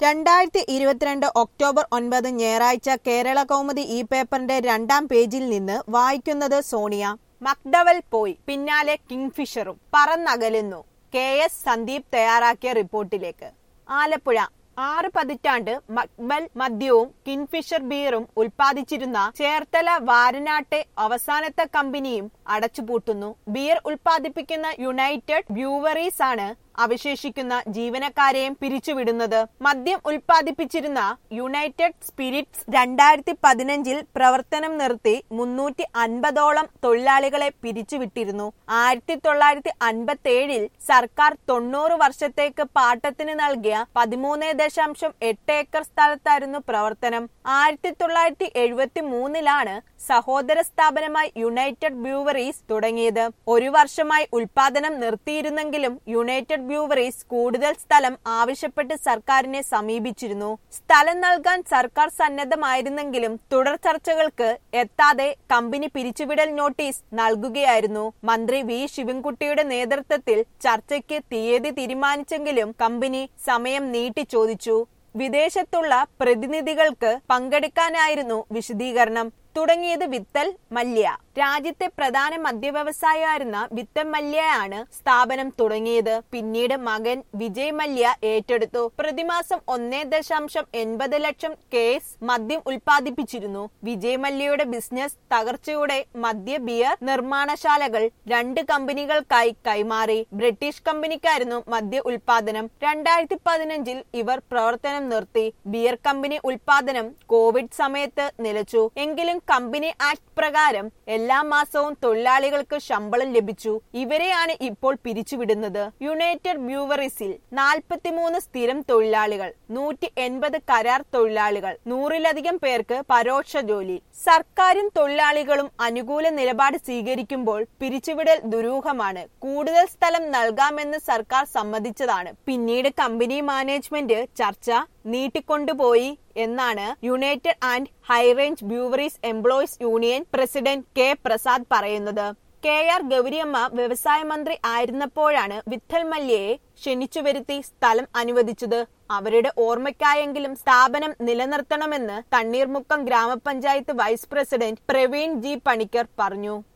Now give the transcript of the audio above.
രണ്ടായിരത്തി ഇരുപത്തിരണ്ട് ഒക്ടോബർ ഒൻപത് ഞായറാഴ്ച കേരള കൗമുദി ഈ പേപ്പറിന്റെ രണ്ടാം പേജിൽ നിന്ന് വായിക്കുന്നത് സോണിയ മക്ഡവൽ പോയി പിന്നാലെ കിങ്ഫിഷറും പറന്നകലുന്നു കെ എസ് സന്ദീപ് തയ്യാറാക്കിയ റിപ്പോർട്ടിലേക്ക് ആലപ്പുഴ ആറ് പതിറ്റാണ്ട് മക്ബൽ മദ്യവും കിൻഫിഷർ ബീറും ഉൽപ്പാദിച്ചിരുന്ന ചേർത്തല വാരനാട്ടെ അവസാനത്തെ കമ്പനിയും അടച്ചുപൂട്ടുന്നു ബിയർ ഉൽപ്പാദിപ്പിക്കുന്ന യുണൈറ്റഡ് ബ്യൂവറീസ് ആണ് അവശേഷിക്കുന്ന ജീവനക്കാരെയും പിരിച്ചുവിടുന്നത് മദ്യം ഉൽപ്പാദിപ്പിച്ചിരുന്ന യുണൈറ്റഡ് സ്പിരിറ്റ്സ് രണ്ടായിരത്തി പതിനഞ്ചിൽ പ്രവർത്തനം നിർത്തി മുന്നൂറ്റി അൻപതോളം തൊഴിലാളികളെ പിരിച്ചുവിട്ടിരുന്നു ആയിരത്തി തൊള്ളായിരത്തി അൻപത്തി ഏഴിൽ സർക്കാർ തൊണ്ണൂറ് വർഷത്തേക്ക് പാട്ടത്തിന് നൽകിയ പതിമൂന്ന് ദശാംശം എട്ട് ഏക്കർ സ്ഥലത്തായിരുന്നു പ്രവർത്തനം ആയിരത്തി തൊള്ളായിരത്തി എഴുപത്തി മൂന്നിലാണ് സഹോദര സ്ഥാപനമായി യുണൈറ്റഡ് ബ്യൂവറീസ് തുടങ്ങിയത് ഒരു വർഷമായി ഉൽപാദനം നിർത്തിയിരുന്നെങ്കിലും യുണൈറ്റഡ് ബ്യൂവറീസ് കൂടുതൽ സ്ഥലം ആവശ്യപ്പെട്ട് സർക്കാരിനെ സമീപിച്ചിരുന്നു സ്ഥലം നൽകാൻ സർക്കാർ സന്നദ്ധമായിരുന്നെങ്കിലും തുടർ ചർച്ചകൾക്ക് എത്താതെ കമ്പനി പിരിച്ചുവിടൽ നോട്ടീസ് നൽകുകയായിരുന്നു മന്ത്രി വി ശിവൻകുട്ടിയുടെ നേതൃത്വത്തിൽ ചർച്ചയ്ക്ക് തീയതി തീരുമാനിച്ചെങ്കിലും കമ്പനി സമയം നീട്ടി ചോദിച്ചു വിദേശത്തുള്ള പ്രതിനിധികൾക്ക് പങ്കെടുക്കാനായിരുന്നു വിശദീകരണം തുടങ്ങിയത് വിത്തൽ മല്യ രാജ്യത്തെ പ്രധാന മദ്യവ്യവസായമായിരുന്ന വിത്തൽ മല്യയാണ് സ്ഥാപനം തുടങ്ങിയത് പിന്നീട് മകൻ വിജയ് മല്യ ഏറ്റെടുത്തു പ്രതിമാസം ഒന്നേ ദശാംശം എൺപത് ലക്ഷം കേസ് മദ്യം ഉൽപ്പാദിപ്പിച്ചിരുന്നു വിജയ് മല്യയുടെ ബിസിനസ് തകർച്ചയുടെ മദ്യ ബിയർ നിർമ്മാണശാലകൾ രണ്ട് കമ്പനികൾക്കായി കൈമാറി ബ്രിട്ടീഷ് കമ്പനിക്കായിരുന്നു മദ്യ ഉൽപാദനം രണ്ടായിരത്തി പതിനഞ്ചിൽ ഇവർ പ്രവർത്തനം നിർത്തി ബിയർ കമ്പനി ഉൽപാദനം കോവിഡ് സമയത്ത് നിലച്ചു എങ്കിലും കമ്പനി ആക്ട് പ്രകാരം എല്ലാ മാസവും തൊഴിലാളികൾക്ക് ശമ്പളം ലഭിച്ചു ഇവരെയാണ് ഇപ്പോൾ പിരിച്ചുവിടുന്നത് യുണൈറ്റഡ് ബ്യൂവറീസിൽ നാൽപ്പത്തിമൂന്ന് സ്ഥിരം തൊഴിലാളികൾ നൂറ്റി എൺപത് കരാർ തൊഴിലാളികൾ നൂറിലധികം പേർക്ക് പരോക്ഷ ജോലി സർക്കാരും തൊഴിലാളികളും അനുകൂല നിലപാട് സ്വീകരിക്കുമ്പോൾ പിരിച്ചുവിടൽ ദുരൂഹമാണ് കൂടുതൽ സ്ഥലം നൽകാമെന്ന് സർക്കാർ സമ്മതിച്ചതാണ് പിന്നീട് കമ്പനി മാനേജ്മെന്റ് ചർച്ച നീട്ടിക്കൊണ്ടുപോയി എന്നാണ് united and high range breweries employees union president K Prasad പറയുന്നത് കെ ആർ ഗൗരിയമ്മ വ്യവസായ മന്ത്രി ആയിരുന്നപ്പോഴാണ് വിത്തൽ മല്യയെ ക്ഷണിച്ചു വരുത്തി സ്ഥലം അനുവദിച്ചത് അവരുടെ ഓർമ്മയ്ക്കായെങ്കിലും സ്ഥാപനം നിലനിർത്തണമെന്ന് തണ്ണീർമുക്കം ഗ്രാമപഞ്ചായത്ത് vice president Praveen G Panicker പറഞ്ഞു